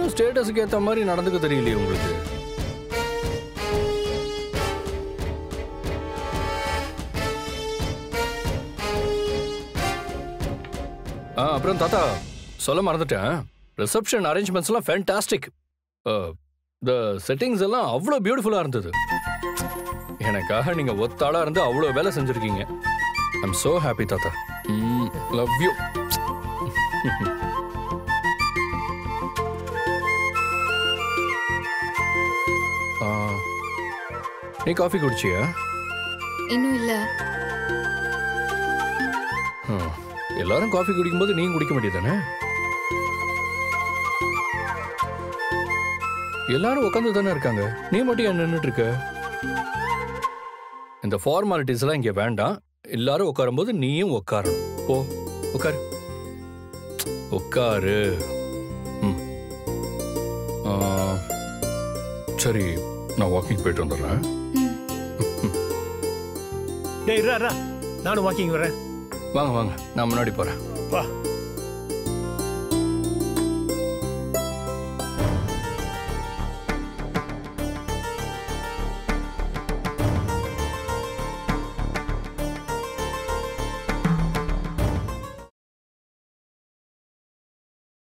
ஒன்றும் ஸ்டேட்டஸுக்கு ஏற்ற மாதிரி நடந்துக்க தெரியலையே உங்களுக்கு ஆ அப்புறம் தாத்தா சொல்ல மறந்துட்டேன் ரிசப்ஷன் அரேஞ்ச்மெண்ட்ஸ்லாம் ஃபேண்டாஸ்டிக் த செட்டிங்ஸ் எல்லாம் அவ்வளோ பியூட்டிஃபுல்லாக இருந்தது எனக்காக நீங்கள் ஒத்தாளாக இருந்து அவ்வளோ வேலை செஞ்சுருக்கீங்க ஐம் so ஹாப்பி தாத்தா லவ் யூ நீ காஃபி குடிச்சியா இன்னும் இல்ல ஹம். எல்லாரும் காஃபி குடிக்கும்போது நீயும் குடிக்க மாட்டேதானே எல்லாரும் உட்காந்து தானே இருக்காங்க நீ மட்டும் ஏன் நின்றுட்டு இருக்க இந்த ஃபார்மாலிட்டிஸ் எல்லாம் இங்க வேண்டாம் எல்லாரும் உட்காரும்போது நீயும் உட்காரணும் போ உட்காரு உட்காரு ம். ஆ, சரி நான் வாக்கிங் போயிட்டு வந்துடுறேன் டேய் இரா, இரா. நானும் வாக்கிங் வரேன் வாங்க வாங்க நான் முன்னாடி போறேன் வா